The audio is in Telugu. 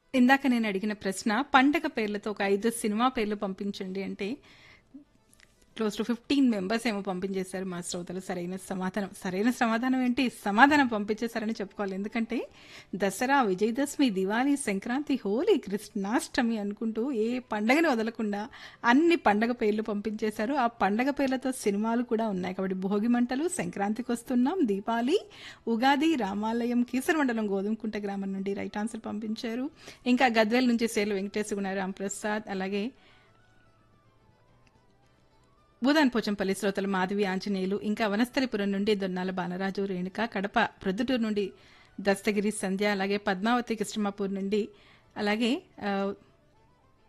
ఇందాక నేను అడిగిన ప్రశ్న పండగ పేర్లతో ఒక ఐదు సినిమా పేర్లు పంపించండి అంటే క్లోజ్ టు ఫిఫ్టీన్ మెంబర్స్ ఏమో పంపించేశారు మా శ్రోతలు సరైన సమాధానం సరైన సమాధానం ఏంటి సమాధానం పంపించేశారని చెప్పుకోవాలి ఎందుకంటే దసరా విజయదశమి దివాళీ సంక్రాంతి హోలీ కృష్ణాష్టమి అనుకుంటూ ఏ పండగని వదలకుండా అన్ని పండగ పేర్లు పంపించేశారు ఆ పండగ పేర్లతో సినిమాలు కూడా ఉన్నాయి కాబట్టి భోగి మంటలు సంక్రాంతికి వస్తున్నాం దీపావళి ఉగాది రామాలయం కీసరమండలం గోధుమకుంట గ్రామం నుండి రైట్ ఆన్సర్ పంపించారు ఇంకా గద్వేల్ నుంచి సేలు వెంకటేశ్వర గుణ రాంప్రసాద్ అలాగే భూదాన్ పోచంపల్లి శ్రోతలు మాధవి ఆంజనేయులు ఇంకా వనస్థలిపురం నుండి దొన్నాల బాలరాజు రేణుక కడప ప్రొద్దుటూరు నుండి దస్తగిరి సంధ్య అలాగే పద్మావతి కృష్ణమాపూర్ నుండి అలాగే ఆ,